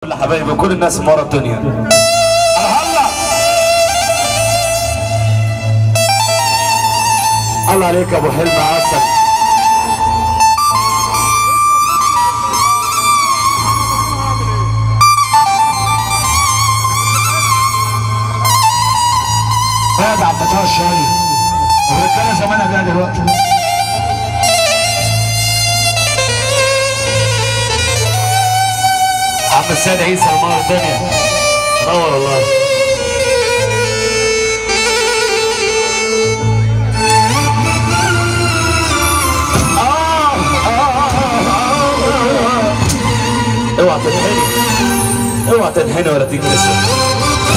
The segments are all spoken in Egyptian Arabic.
يا حبايبي كل الناس مرة الدنيا هلا الله عليك يا ابو حلم عسل بعد على الفطار شويه الرجاله زمانها بقى دلوقتي عم السيد عيسى منور الدنيا منور والله اوعى تنحني اوعى تنحني ولا تيجي تسلم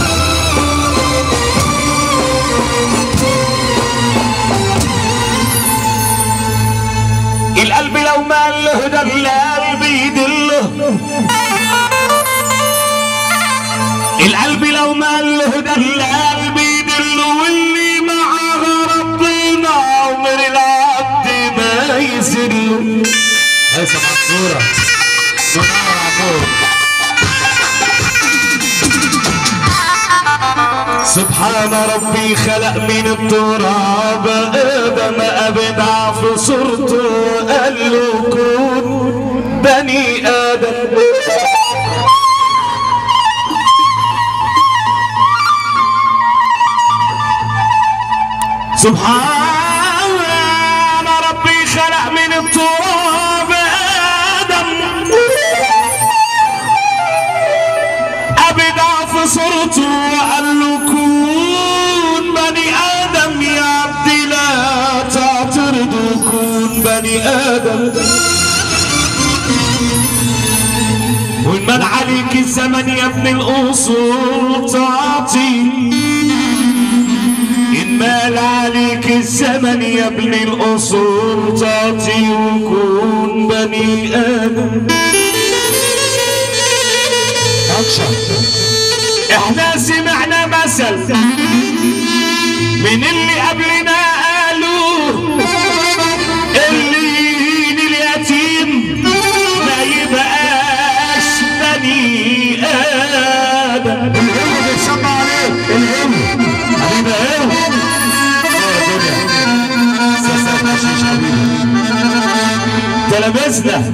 القلب لو مال له ده القلب يدله القلب لو مال له ده القلب يدله واللي معاه ربنا عمر العبد ما يسله هيثم عصفورة منور عمور سبحان ربي خلق من التراب ادم ابدع في صورته قال له كون بني ادم سبحان ربي خلق من التراب ادم ابدع في صورته وقال له كون بني ادم يا عبدي لا تعترض كون بني ادم وان من عليك الزمن يا ابن الاصول تعطي إن مال عليك الزمن يا ابن الأصول تعطي وكون بني آدم احنا سمعنا مثل من اللي قبلنا قالوا اللي يهين اليتيم ما يبقاش بني آدم الهم بيتسمى عليه الهم حبيبي ايه تلامذنا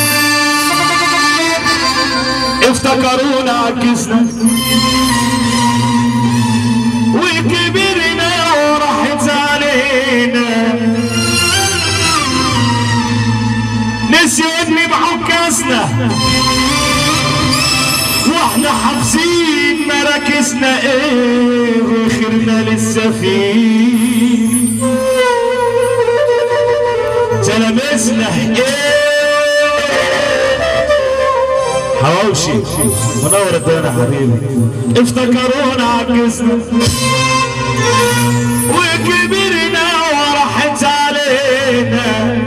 افتكرونا عجزنا وكبرنا وراحت علينا نسيتني بعكازنا واحنا حافظين مراكزنا ايه وخيرنا لسه فيه تلامذنا ايه حواوشي منور الدنيا حبيبي افتكرونا عجزنا وكبرنا وراحت علينا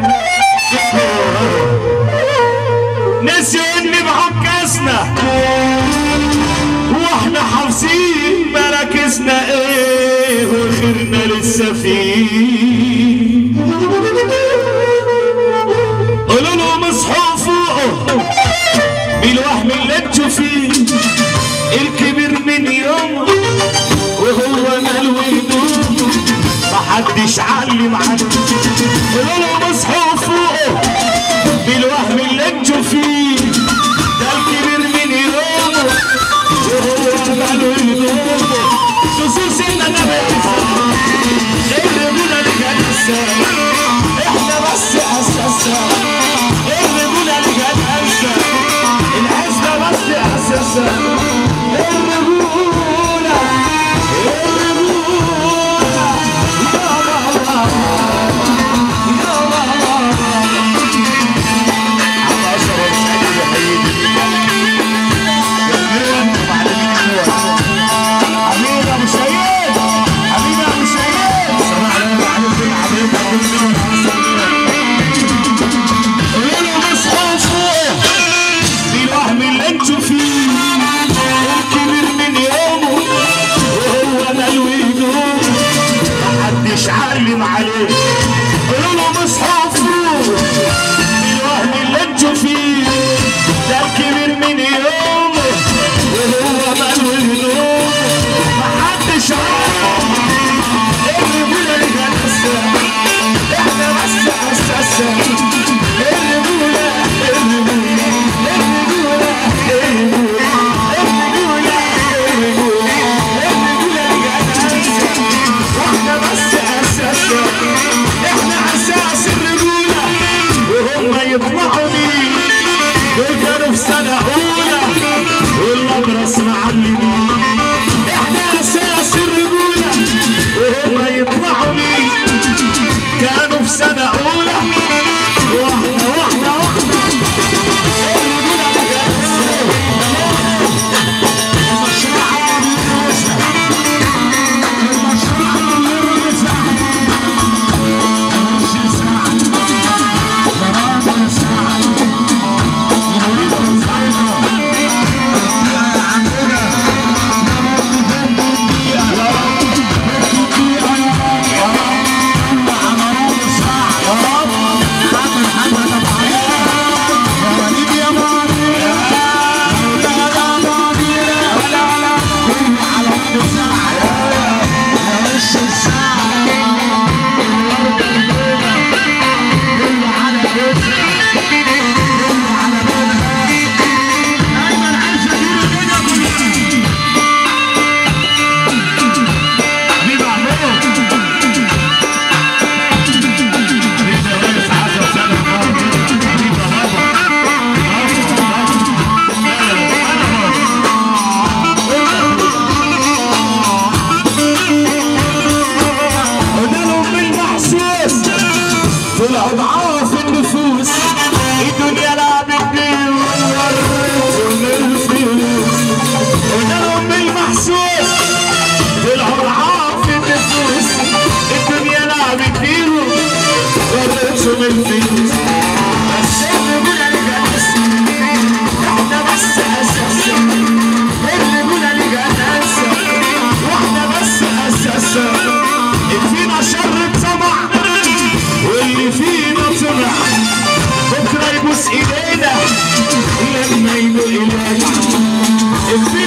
نسيوا اني بعكسنا واحنا حافظين مراكزنا ايه وخيرنا لسه فيه قولوا لهم اصحوا فوقه بالوهم اللي انتوا فيه الكبير من يوم وهو ماله هدوم محدش علم عنه قولوا لهم اصحوا فوقه بالوهم اللي انتوا فيه ده الكبير من يوم وهو ماله هدوم خصوص ان انا بنسى الرجوله اللي كانت احنا بس اساسا الرجوله اللي كانت انسى الحسبه الفيل